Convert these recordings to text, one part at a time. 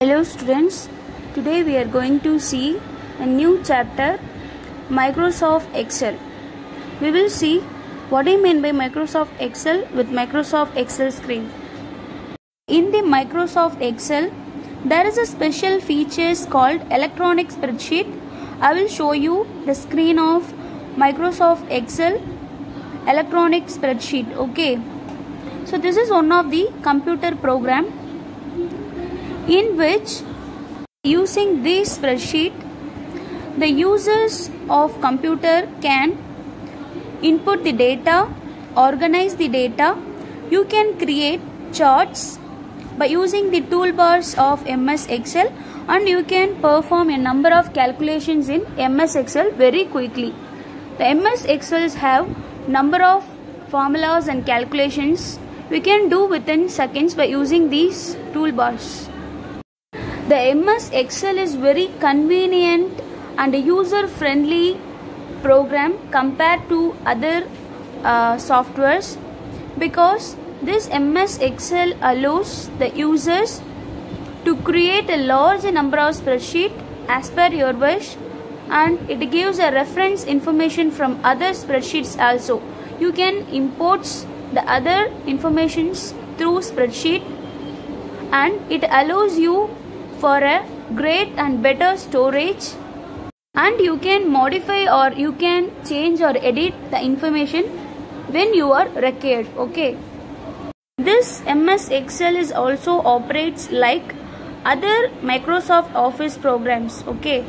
Hello students, today we are going to see a new chapter Microsoft Excel. We will see what I mean by Microsoft Excel with Microsoft Excel screen. In the Microsoft Excel, there is a special features called electronic spreadsheet. I will show you the screen of Microsoft Excel electronic spreadsheet. Okay. So this is one of the computer program in which using this spreadsheet the users of computer can input the data organize the data you can create charts by using the toolbars of ms excel and you can perform a number of calculations in ms excel very quickly the ms excels have number of formulas and calculations we can do within seconds by using these toolbars the MS Excel is very convenient and user friendly program compared to other uh, softwares because this MS Excel allows the users to create a large number of spreadsheet as per your wish and it gives a reference information from other spreadsheets also. You can import the other informations through spreadsheet and it allows you for a great and better storage and you can modify or you can change or edit the information when you are required okay this ms excel is also operates like other microsoft office programs okay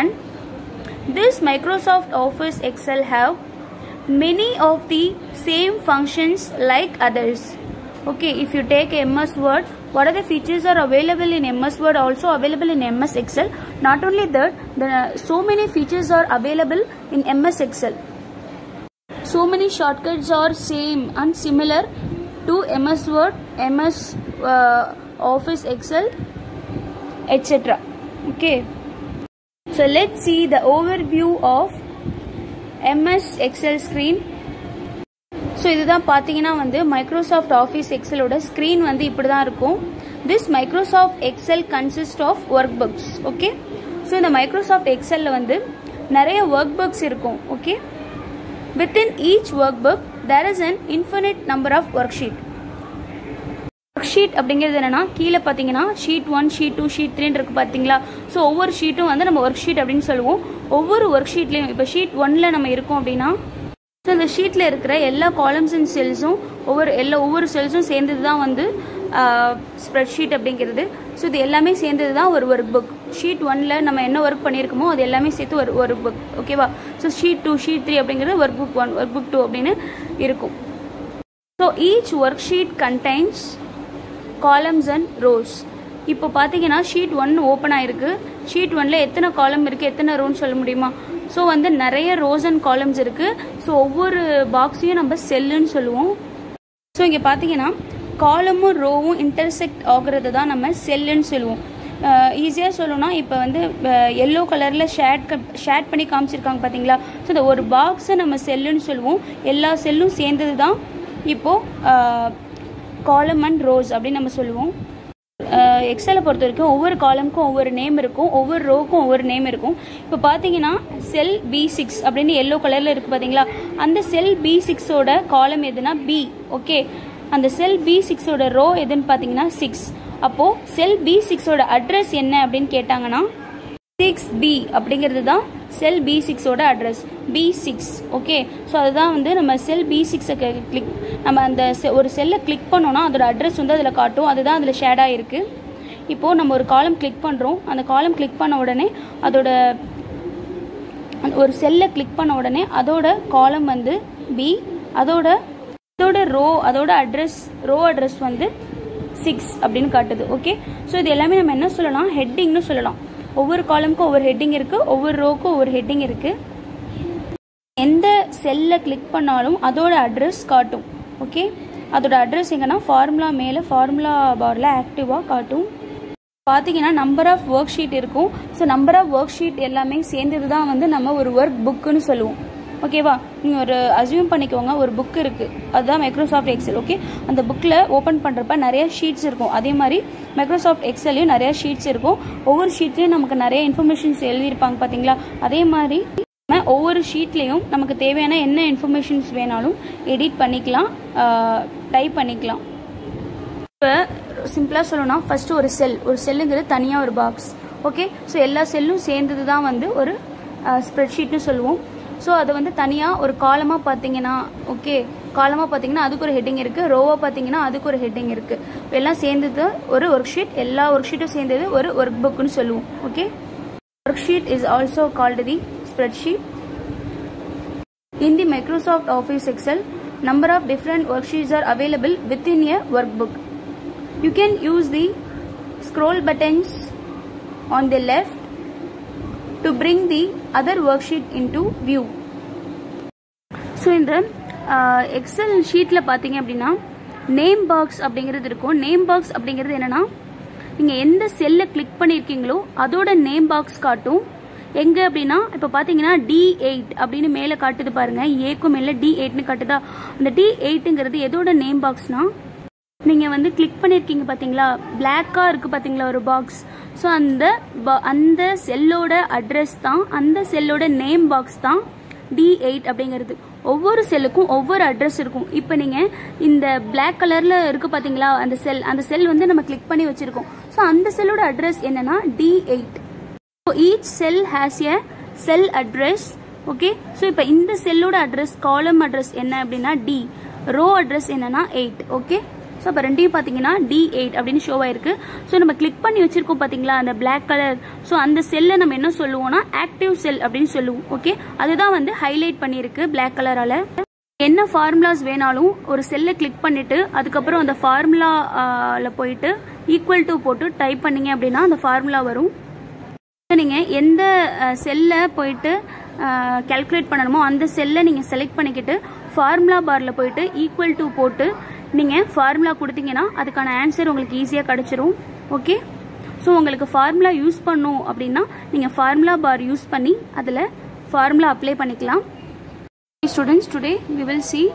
and this microsoft office excel have many of the same functions like others okay if you take ms word what are the features are available in ms word also available in ms excel not only that the so many features are available in ms excel so many shortcuts are same and similar to ms word ms uh, office excel etc okay so let's see the overview of ms excel screen so இதுதான் பார்த்தீங்கன்னா வந்து Microsoft office எக்ஸலோட screen வந்து இப்படி தான் இருக்கும் this Microsoft Excel consist of work books okay so இந்த Microsoft எக்ஸலில் வந்து நிறைய ஒர்க் புக்ஸ் இருக்கும் okay within each work book there is an infinite number of work sheet work sheet அப்படிங்கிறது என்னன்னா கீழே பார்த்தீங்கன்னா sheet one sheet two sheet த்ரீன்னு இருக்கு பார்த்தீங்களா ஸோ ஒவ்வொரு ஷீட்டும் வந்து நம்ம ஒர்க் ஷீட் அப்படின்னு சொல்லுவோம் ஒவ்வொரு ஒர்க் ஷீட்லையும் இப்போ ஷீட் ஒன்ல நம்ம இருக்கோம் அப்படின்னா ஸோ இந்த ஷீட்டில் இருக்கிற எல்லா காலம்ஸ் அண்ட் செல்ஸும் ஒவ்வொரு எல்லா ஒவ்வொரு செல்ஸும் சேர்ந்தது தான் வந்து ஸ்ப்ரெட் ஷீட் அப்படிங்கிறது ஸோ இது எல்லாமே சேர்ந்தது தான் ஒரு ஒர்க் புக் ஷீட் ஒனில் நம்ம என்ன ஒர்க் பண்ணியிருக்கோமோ அது எல்லாமே சேர்த்து ஒரு ஒர்க் புக் ஓகேவா so sheet two sheet three அப்படிங்கிறது work book one work book two அப்படின்னு இருக்கும் so each work sheet contains columns and rows இப்போ பார்த்தீங்கன்னா ஷீட் ஒன் ஓப்பன் ஆயிருக்கு ஷீட் ஒன்ல எத்தனை காலம் இருக்குது எத்தனை ரோன்னு சொல்ல முடியுமா ஸோ வந்து நிறைய ரோஸ் அண்ட் காலம்ஸ் இருக்குது ஸோ ஒவ்வொரு பாக்ஸையும் நம்ம செல்லுன்னு சொல்லுவோம் ஸோ இங்கே பார்த்தீங்கன்னா காலமும் ரோவும் இன்டர்செக்ட் ஆகுறது தான் நம்ம செல்லுன்னு சொல்லுவோம் ஈஸியாக சொல்லணும்னா இப்போ வந்து எல்லோ கலரில் ஷேட் ஷேட் பண்ணி காமிச்சிருக்காங்க பார்த்தீங்களா ஸோ இந்த ஒரு பாக்ஸை நம்ம செல்லுன்னு சொல்லுவோம் எல்லா செல்லும் சேர்ந்தது தான் இப்போது காலம் அண்ட் ரோஸ் அப்படின்னு நம்ம சொல்லுவோம் எக்ஸலை பொறுத்த வரைக்கும் ஒவ்வொரு காலமுக்கும் ஒவ்வொரு நேம் இருக்கும் ஒவ்வொரு ரோக்கும் ஒவ்வொரு நேம் இருக்கும் இப்போ பார்த்தீங்கன்னா செல் பி சிக்ஸ் அப்படின்னு எல்லோ கலரில் இருக்குது பார்த்தீங்களா அந்த செல் பி சிக்ஸோட காலம் எதுனா பி ஓகே அந்த செல் பி சிக்ஸோட ரோ எதுன்னு பார்த்தீங்கன்னா சிக்ஸ் அப்போது செல் பி சிக்ஸோட அட்ரஸ் என்ன அப்படின்னு கேட்டாங்கன்னா சிக்ஸ் பி அப்படிங்கிறது தான் செல் பி சிக்ஸோட address B six okay so அதுதான் வந்து நம்ம செல் பி சிக்ஸை கிளிக் நம்ம அந்த ஒரு செல்லை கிளிக் பண்ணோன்னா அதோட அட்ரஸ் வந்து அதில் காட்டும் அதுதான் அதில் ஷேடாக இருக்குது இப்போது நம்ம ஒரு காலம் கிளிக் பண்ணுறோம் அந்த காலம் கிளிக் பண்ண உடனே அதோட ஒரு செல்லை கிளிக் பண்ண உடனே அதோட காலம் வந்து பி அதோட அதோட ரோ அதோட அட்ரஸ் ரோ அட்ரஸ் வந்து சிக்ஸ் அப்படின்னு காட்டுது ஓகே ஸோ இது எல்லாமே நம்ம என்ன சொல்லலாம் ஹெட்டிங்னு சொல்லலாம் ஒவ்வொரு காலமுக்கும் ஒவ்வொரு ஹெட்டிங் இருக்குது ஒவ்வொரு ரோக்கும் ஒவ்வொரு ஹெட்டிங் இருக்குது எந்த செல்லை கிளிக் பண்ணாலும் அதோட அட்ரஸ் காட்டும் ஓகே அதோட அட்ரஸ் எங்கன்னா ஃபார்முலா மேலே ஃபார்முலா பாரில் ஆக்டிவாக காட்டும் பார்த்தீங்கன்னா நம்பர் ஆஃப் ஒர்க் ஷீட் இருக்கும் so number of work sheet எல்லாமே சேர்ந்தது தான் வந்து நம்ம ஒரு ஒர்க் புக்குன்னு சொல்லுவோம் ஓகேவா நீங்கள் ஒரு அசியூம் பண்ணிக்கோங்க ஒரு புக் இருக்குது அதுதான் மைக்ரோசாஃப்ட் எக்ஸல் ஓகே அந்த புக்கில் ஓப்பன் பண்ணுறப்ப நிறைய ஷீட்ஸ் இருக்கும் அதே மாதிரி மைக்ரோசாஃப்ட் எக்ஸல்லையும் நிறைய ஷீட்ஸ் இருக்கும் ஒவ்வொரு ஷீட்லேயும் நமக்கு நிறைய இன்ஃபர்மேஷன்ஸ் எழுதியிருப்பாங்க பார்த்தீங்களா அதே மாதிரி நம்ம ஒவ்வொரு ஷீட்லேயும் நமக்கு தேவையான என்ன இன்ஃபர்மேஷன்ஸ் வேணாலும் எடிட் பண்ணிக்கலாம் டைப் பண்ணிக்கலாம் இப்போ சிம்பிளாக சொல்லணும்னா ஃபஸ்ட்டு ஒரு செல் ஒரு செல்லுங்கிறது தனியாக ஒரு பாக்ஸ் ஓகே ஸோ எல்லா செல்லும் சேர்ந்தது தான் வந்து ஒரு ஸ்ப்ரெட்ஷீட்னு சொல்லுவோம் ஸோ அதை வந்து தனியாக ஒரு காலமாக பார்த்தீங்கன்னா ஓகே காலமாக பார்த்தீங்கன்னா அதுக்கு ஒரு ஹெட்டிங் இருக்குது ரோவாக பார்த்தீங்கன்னா அதுக்கு ஒரு ஹெட்டிங் இருக்குது எல்லாம் சேர்ந்தது ஒரு ஒர்க் ஷீட் எல்லா ஒர்க் ஷீட்டும் சேர்ந்தது ஒரு ஒர்க் புக்குன்னு சொல்லுவோம் okay work sheet is also called the spreadsheet. In the Microsoft Office Excel, number of different worksheets are available within a workbook. You can use the scroll buttons on the left to bring the other worksheet into view. So இந்த Excel ஷீட்டில் பார்த்தீங்க அப்படின்னா name box அப்படிங்கிறது இருக்கும் name box அப்படிங்கிறது என்னென்னா நீங்கள் எந்த செல்லை கிளிக் பண்ணியிருக்கீங்களோ அதோட நேம் பாக்ஸ் காட்டும் எங்க அப்படின்னா இப்போ பார்த்தீங்கன்னா டி எயிட் அப்படின்னு மேலே காட்டுது பாருங்க ஏக்கும் மேலே டி எயிட்னு காட்டுதா அந்த டி எயிட்டுங்கிறது எதோட நேம் பாக்ஸ்னா நீங்கள் வந்து கிளிக் பண்ணியிருக்கீங்க பார்த்தீங்களா பிளாக்காக இருக்குது பார்த்தீங்களா ஒரு பாக்ஸ் ஸோ அந்த அந்த செல்லோட அட்ரஸ் தான் அந்த செல்லோட நேம் பாக்ஸ் தான் டி எயிட் அப்படிங்கிறது ஒவ்வொரு செல்லுக்கும் ஒவ்வொரு அட்ரஸ் இருக்கும் இப்போ நீங்கள் இந்த பிளாக் கலரில் இருக்குது பார்த்தீங்களா அந்த செல் அந்த செல் வந்து நம்ம கிளிக் பண்ணி வச்சுருக்கோம் ஸோ அந்த செல்லோட அட்ரஸ் என்னன்னா D eight so each cell has a cell address okay so இப்போ இந்த செல்லோட அட்ரஸ் காலம் அட்ரஸ் என்ன அப்படின்னா டி ரோ அட்ரஸ் என்னன்னா எயிட் ஓகே ஸோ அப்போ ரெண்டையும் பார்த்தீங்கன்னா டி எயிட் அப்படின்னு ஷோ ஆயிருக்கு ஸோ நம்ம கிளிக் பண்ணி வச்சிருக்கோம் பார்த்தீங்களா அந்த பிளாக் கலர் ஸோ அந்த செல்லை நம்ம என்ன சொல்லுவோம்னா ஆக்டிவ் செல் அப்படின்னு சொல்லுவோம் ஓகே அதுதான் வந்து ஹைலைட் பண்ணியிருக்கு பிளாக் கலரால் என்ன ஃபார்முலாஸ் வேணாலும் ஒரு செல்லை கிளிக் பண்ணிட்டு அதுக்கப்புறம் அந்த ஃபார்முலாவில் போயிட்டு ஈக்குவல் டு போட்டு டைப் பண்ணீங்க அப்படின்னா அந்த ஃபார்முலா வரும் நீங்கள் எந்த செல்லை போயிட்டு கேல்குலேட் பண்ணணுமோ அந்த செல்லை நீங்கள் செலக்ட் பண்ணிக்கிட்டு ஃபார்முலா பாரில் போயிட்டு ஈக்குவல் டு போட்டு நீங்கள் ஃபார்முலா கொடுத்தீங்கன்னா அதுக்கான ஆன்சர் உங்களுக்கு ஈஸியாக கிடச்சிரும் ஓகே ஸோ உங்களுக்கு ஃபார்முலா யூஸ் பண்ணும் அப்படின்னா நீங்கள் ஃபார்முலா பார் யூஸ் பண்ணி அதில் ஃபார்முலா அப்ளை பண்ணிக்கலாம் students today we will see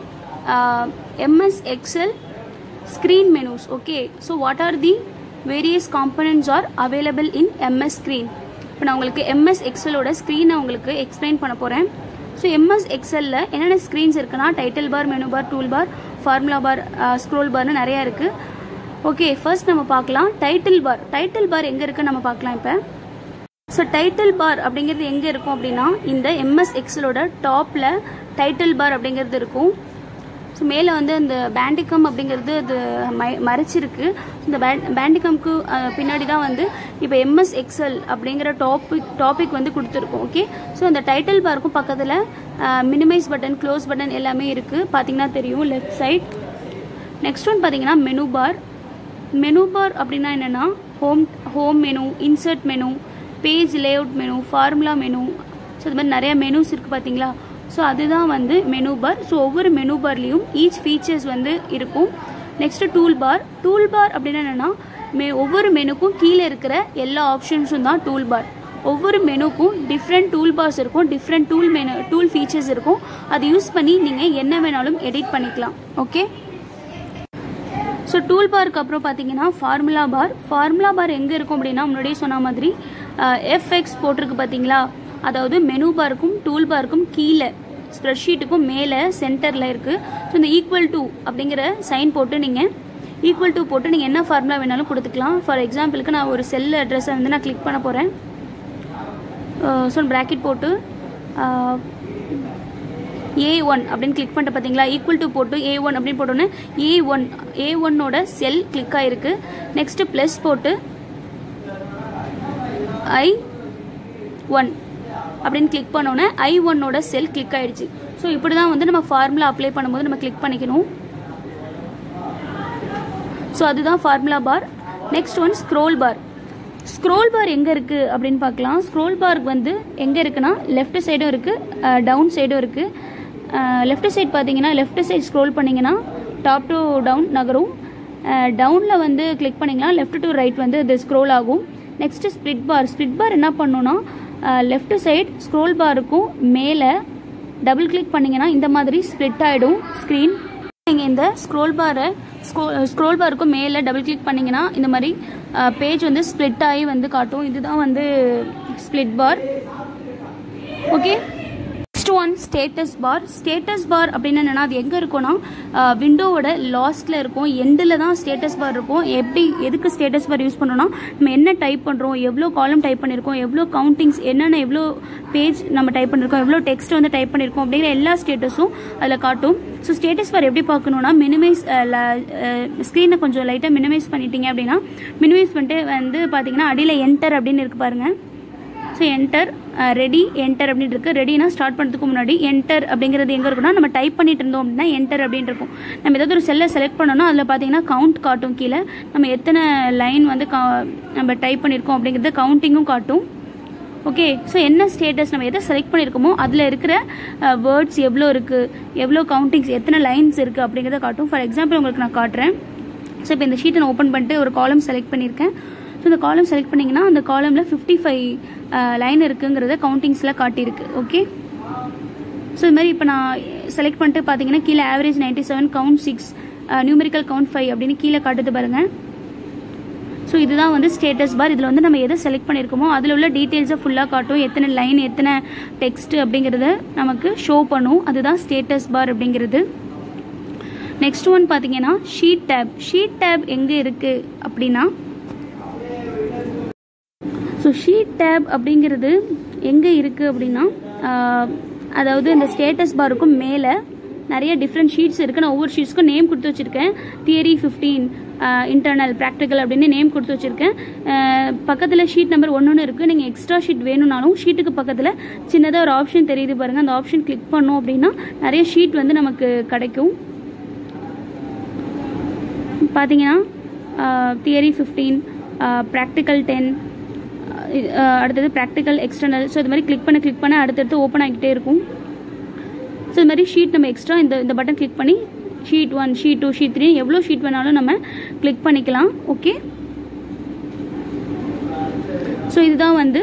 MS Excel screen menus okay so what are the various components are available in MS screen இப்போ நான் உங்களுக்கு எம்எஸ் எக்ஸலோட ஸ்க்ரீனை உங்களுக்கு எக்ஸ்பிளைன் பண்ண போகிறேன் ஸோ எம்எஸ் எக்ஸலில் என்னென்ன ஸ்க்ரீன்ஸ் இருக்குன்னா title bar menu bar tool bar formula bar scroll பார்னு நிறையா இருக்குது ஓகே ஃபர்ஸ்ட் நம்ம பார்க்கலாம் டைட்டில் பார் டைட்டில் பார் எங்கே இருக்குன்னு நம்ம பார்க்கலாம் இப்போ ஸோ டைட்டில் பார் அப்படிங்கிறது எங்கே இருக்கும் அப்படின்னா இந்த எம்எஸ் எக்ஸலோட டாப்பில் டைட்டில் பார் அப்படிங்கிறது இருக்கும் ஸோ மேலே வந்து இந்த பேண்டிகம் அப்படிங்கிறது அது மை மறைச்சிருக்கு இந்த பேண்டிகம்க்கு பின்னாடி தான் வந்து இப்போ எம்எஸ் எக்ஸல் அப்படிங்கிற டாபிக் டாபிக் வந்து கொடுத்துருக்கோம் ஓகே ஸோ அந்த டைட்டில் பாருக்கும் பக்கத்தில் மினிமைஸ் பட்டன் க்ளோஸ் பட்டன் எல்லாமே இருக்குது பார்த்தீங்கன்னா தெரியும் லெஃப்ட் சைட் நெக்ஸ்ட் ஒன் பார்த்தீங்கன்னா மெனு பார் மெனு பார் அப்படின்னா என்னென்னா home home menu insert menu page layout menu formula menu so இது மாதிரி நிறைய மெனுஸ் இருக்குது பார்த்தீங்களா ஸோ அதுதான் வந்து மெனு பார் ஸோ ஒவ்வொரு மெனு பார்லேயும் ஈச் ஃபீச்சர்ஸ் வந்து இருக்கும் நெக்ஸ்ட் டூல் பார் டூல் பார் அப்படின்னா என்னென்னா மெ ஒவ்வொரு மெனுக்கும் கீழே இருக்கிற எல்லா ஆப்ஷன்ஸும் தான் டூல் பார் ஒவ்வொரு மெனுக்கும் டிஃப்ரெண்ட் டூல் பார்ஸ் இருக்கும் different tool menu tool features இருக்கும் அது யூஸ் பண்ணி நீங்கள் என்ன வேணாலும் எடிட் பண்ணிக்கலாம் ஓகே ஸோ டூல் பாருக்கு அப்புறம் பார்த்தீங்கன்னா ஃபார்முலா பார் ஃபார்முலா பார் எங்கே இருக்கும் அப்படின்னா முன்னாடியே சொன்ன மாதிரி எஃப்எக்ஸ் போட்டிருக்கு பார்த்தீங்களா அதாவது மெனு பாருக்கும் டூல் பாருக்கும் கீழே ஸ்ப்ரெட்ஷீட்டுக்கும் மேலே சென்டரில் இருக்குது ஸோ இந்த ஈக்குவல் டு அப்படிங்கிற சைன் போட்டு நீங்கள் ஈக்குவல் டு போட்டு நீங்கள் என்ன ஃபார்முலா வேணாலும் கொடுத்துக்கலாம் ஃபார் எக்ஸாம்பிளுக்கு நான் ஒரு செல் அட்ரஸை வந்து நான் கிளிக் பண்ண போகிறேன் ஸோ ப்ராக்கெட் போட்டு ஏ ஒன் அப்படின்னு கிளிக் பண்ணிட்டு பார்த்தீங்களா ஈக்குவல் டு போட்டு ஏ ஒன் அப்படின்னு போட்டோன்னே ஏ ஒன் ஏ ஒன்னோட செல் கிளிக் ஆகிருக்கு நெக்ஸ்ட்டு ப்ளஸ் போட்டு ஐ ஒன் அப்படின்னு கிளிக் பண்ணோன்னே ஐ ஒன்னோட செல் கிளிக் ஆயிடுச்சு ஸோ இப்படி தான் வந்து நம்ம ஃபார்முலா அப்ளை பண்ணும்போது நம்ம கிளிக் பண்ணிக்கணும் ஸோ அதுதான் formula bar next one scroll bar scroll bar எங்கே இருக்குது அப்படின்னு பார்க்கலாம் ஸ்க்ரோல் பார் வந்து எங்கே இருக்குன்னா லெஃப்ட் சைடும் இருக்குது டவுன் சைடும் இருக்குது லெஃப்ட் சைட் பார்த்தீங்கன்னா லெஃப்ட் சைட் ஸ்க்ரோல் பண்ணிங்கன்னா டாப் டு டவுன் நகரும் டவுனில் வந்து கிளிக் பண்ணிங்கன்னா லெஃப்ட் டு ரைட் வந்து இது ஸ்க்ரோல் ஆகும் next split bar split bar என்ன பண்ணணும்னா லெஃப்ட் சைட் ஸ்க்ரோல் பாருக்கும் மேலே டபுள் கிளிக் பண்ணிங்கன்னா இந்த மாதிரி ஸ்ப்ளிட் ஆகிடும் ஸ்க்ரீன் நீங்கள் இந்த ஸ்க்ரோல் பாரை ஸ்க்ரோ ஸ்க்ரோல் பாருக்கும் மேலே டபுள் கிளிக் பண்ணிங்கன்னா இந்த மாதிரி பேஜ் வந்து ஸ்ப்ளிட் ஆகி வந்து காட்டும் இதுதான் வந்து split bar okay next one status bar status bar அப்படின்னு என்னன்னா அது எங்கே இருக்கும்னா விண்டோவோட லாஸ்ட்டில் இருக்கும் எண்டில் தான் ஸ்டேட்டஸ் பார் இருக்கும் எப்படி எதுக்கு ஸ்டேட்டஸ் பார் யூஸ் பண்ணுறோம்னா நம்ம என்ன டைப் பண்ணுறோம் எவ்வளோ காலம் டைப் பண்ணியிருக்கோம் எவ்வளோ கவுண்டிங்ஸ் என்னென்ன எவ்வளோ பேஜ் நம்ம டைப் பண்ணியிருக்கோம் எவ்வளோ டெக்ஸ்ட் வந்து டைப் பண்ணியிருக்கோம் அப்படிங்கிற எல்லா ஸ்டேட்டஸும் அதில் காட்டும் ஸோ ஸ்டேட்டஸ் பார் எப்படி பார்க்கணுன்னா மினிமைஸ் ஸ்க்ரீனை கொஞ்சம் லைட்டாக மினிமைஸ் பண்ணிட்டீங்க அப்படின்னா மினிமைஸ் பண்ணிட்டு வந்து பார்த்தீங்கன்னா அடியில் என்டர் அப்படின்னு இருக்கு பாருங்கள் ஸோ என்டர் ரெடி என்டர் அப்படின்னு இருக்கு ரெடினா ஸ்டார்ட் பண்ணுறதுக்கு முன்னாடி என்டர் அப்படிங்கிறது எங்கே இருக்குன்னா நம்ம டைப் பண்ணிட்டு இருந்தோம் அப்படின்னா என்டர் அப்படின்னு இருக்கும் நம்ம ஏதாவது ஒரு செல்லை செலக்ட் பண்ணோம்னா அதில் பார்த்தீங்கன்னா கவுண்ட் காட்டும் கீழே நம்ம எத்தனை லைன் வந்து நம்ம டைப் பண்ணியிருக்கோம் அப்படிங்கிறது கவுண்டிங்கும் காட்டும் ஓகே ஸோ என்ன ஸ்டேட்டஸ் நம்ம எதை செலக்ட் பண்ணியிருக்கோமோ அதில் இருக்கிற வேர்ட்ஸ் எவ்வளோ இருக்குது எவ்வளோ கவுண்டிங்ஸ் எத்தனை லைன்ஸ் இருக்குது அப்படிங்கிறத காட்டும் ஃபார் எக்ஸாம்பிள் உங்களுக்கு நான் காட்டுறேன் ஸோ இப்போ இந்த ஷீட்டை நான் ஓப்பன் பண்ணிட்டு ஒரு காலம் செலக்ட் பண்ணியிருக்கேன் ஸோ இந்த காலம் செலக்ட் பண்ணிங்கன்னா அந்த காலமில் ஃபிஃப்டி ஃபைவ் லைன் இருக்குங்கிறத கவுண்டிங்ஸில் காட்டியிருக்கு ஓகே ஸோ இது மாதிரி இப்போ நான் செலக்ட் பண்ணிட்டு பார்த்தீங்கன்னா கீழே average ninety seven count six numerical count five அப்படின்னு கீழே காட்டுது பாருங்கள் ஸோ இதுதான் வந்து ஸ்டேட்டஸ் பார் இதில் வந்து நம்ம எதை செலக்ட் பண்ணியிருக்கோமோ அதில் உள்ள டீட்டெயில்ஸை ஃபுல்லாக காட்டும் எத்தனை லைன் எத்தனை டெக்ஸ்ட் அப்படிங்கிறத நமக்கு ஷோ பண்ணும் அதுதான் ஸ்டேட்டஸ் பார் அப்படிங்கிறது நெக்ஸ்ட் ஒன் பார்த்தீங்கன்னா ஷீட் டேப் ஷீட் டேப் எங்கே இருக்குது அப்படின்னா ஸோ ஷீட் டேப் அப்படிங்கிறது எங்கே இருக்குது அப்படின்னா அதாவது இந்த ஸ்டேட்டஸ் பாருக்கும் மேலே நிறைய டிஃப்ரெண்ட் ஷீட்ஸ் இருக்குது நான் ஒவ்வொரு ஷீட்ஸ்க்கும் நேம் கொடுத்து வச்சுருக்கேன் தியரி ஃபிஃப்டீன் இன்டர்னல் ப்ராக்டிக்கல் அப்படின்னு நேம் கொடுத்து வச்சுருக்கேன் பக்கத்தில் ஷீட் நம்பர் ஒன்று இருக்குது நீங்கள் எக்ஸ்ட்ரா ஷீட் வேணும்னாலும் ஷீட்டுக்கு பக்கத்தில் சின்னதாக ஒரு ஆப்ஷன் தெரியுது பாருங்கள் அந்த ஆப்ஷன் கிளிக் பண்ணோம் அப்படின்னா நிறைய ஷீட் வந்து நமக்கு கிடைக்கும் பார்த்தீங்கன்னா தியரி ஃபிஃப்டீன் ப்ராக்டிக்கல் டென் அடுத்தது ப்ராக்டிக்கல் எக்ஸ்டர்னல் ஸோ இது மாதிரி கிளிக் பண்ண கிளிக் பண்ண அடுத்தடுத்து ஓப்பன் ஆகிக்கிட்டே இருக்கும் ஸோ இது மாதிரி ஷீட் நம்ம எக்ஸ்ட்ரா இந்த இந்த பட்டன் கிளிக் பண்ணி sheet one sheet two sheet three எவ்வளோ ஷீட் வேணாலும் நம்ம கிளிக் பண்ணிக்கலாம் ஓகே ஸோ இதுதான் வந்து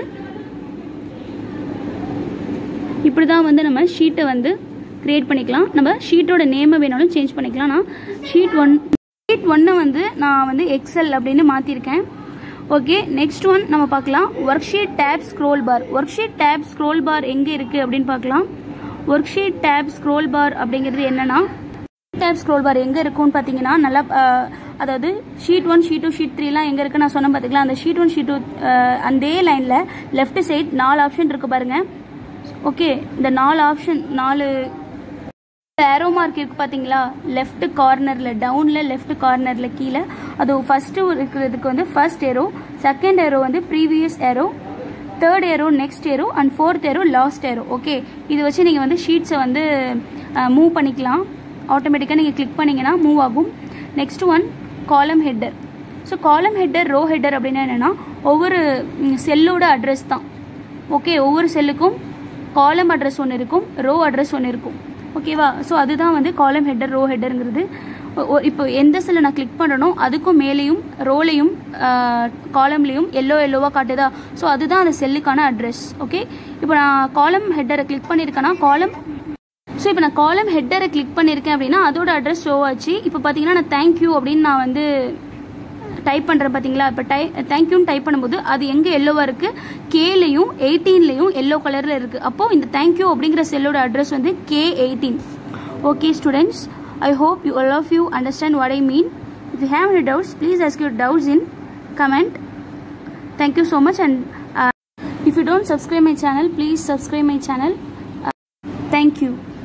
இப்படி தான் வந்து நம்ம ஷீட்டை வந்து க்ரியேட் பண்ணிக்கலாம் நம்ம ஷீட்டோட நேமை வேணாலும் சேஞ்ச் பண்ணிக்கலாம் நான் ஷீட் ஒன் ஷீட் ஒன்னை வந்து நான் வந்து எக்ஸல் அப்படின்னு மாற்றிருக்கேன் ஓகே நெக்ஸ்ட் ஒன் நம்ம பார்க்கலாம் work sheet tab scroll bar work sheet tab scroll bar எங்கே இருக்குது அப்படின்னு பார்க்கலாம் work sheet tab scroll bar அப்படிங்கிறது என்னன்னா டேப் ஸ்க்ரோல் பார் எங்கே இருக்கும்னு பார்த்தீங்கன்னா நல்லா அதாவது sheet one sheet two sheet த்ரீலாம் எங்கே இருக்குன்னு நான் சொன்ன பார்த்துக்கலாம் அந்த ஷீட் ஒன் ஷீட் டூ அதே லைனில் லெஃப்ட் சைட் நாலு ஆப்ஷன் இருக்குது பாருங்கள் ஓகே இந்த நாலு ஆப்ஷன் நாலு ஏரோ மார்க் இருக்கு பார்த்தீங்களா லெஃப்ட் கார்னரில் டவுனில் லெஃப்ட் கார்னரில் கீழே அது ஃபஸ்ட்டு இருக்கிறதுக்கு வந்து ஃபர்ஸ்ட் ஏரோ செகண்ட் ஏரோ வந்து previous arrow third arrow next arrow and fourth arrow last arrow okay இது வச்சு நீங்கள் வந்து ஷீட்ஸை வந்து மூவ் பண்ணிக்கலாம் ஆட்டோமேட்டிக்காக நீங்கள் கிளிக் பண்ணிங்கன்னா மூவ் ஆகும் next one column header so column header row header அப்படின்னா என்னென்னா ஒவ்வொரு செல்லோட அட்ரஸ் தான் ஓகே ஒவ்வொரு செல்லுக்கும் காலம் அட்ரஸ் ஒன்று இருக்கும் ரோ அட்ரஸ் ஒன்று இருக்கும் ஓகேவா ஸோ அதுதான் வந்து காலம் ஹெட்டர் ரோ ஹெட்டருங்கிறது இப்போ எந்த செல்லை நான் கிளிக் பண்ணுறனோ அதுக்கும் மேலேயும் ரோலையும் காலம்லேயும் எல்லோ எல்லோவாக காட்டுதா ஸோ அதுதான் அந்த செல்லுக்கான அட்ரஸ் ஓகே இப்போ நான் காலம் ஹெட்டரை கிளிக் பண்ணியிருக்கேன்னா காலம் ஸோ இப்போ நான் காலம் ஹெட்டரை கிளிக் பண்ணியிருக்கேன் அப்படின்னா அதோட அட்ரஸ் ஷோ ஆச்சு இப்போ பார்த்தீங்கன்னா நான் தேங்க்யூ அப்படின்னு நான் வந்து டைப் பண்ணுறேன் பார்த்தீங்களா இப்போ டை தேங்க்யூன்னு டைப் பண்ணும்போது அது எங்கே எல்லோவாக இருக்குது கேலையும் எயிட்டீன்லையும் எல்லோ கலரில் இருக்குது அப்போது இந்த தேங்க்யூ அப்படிங்கிற செல்லோட அட்ரஸ் வந்து K eighteen okay students I hope you all of you understand what I mean. If you have any doubts, please ask your doubts in comment. Thank you so much and uh, if you don't subscribe my channel, please subscribe my channel. Uh, thank you.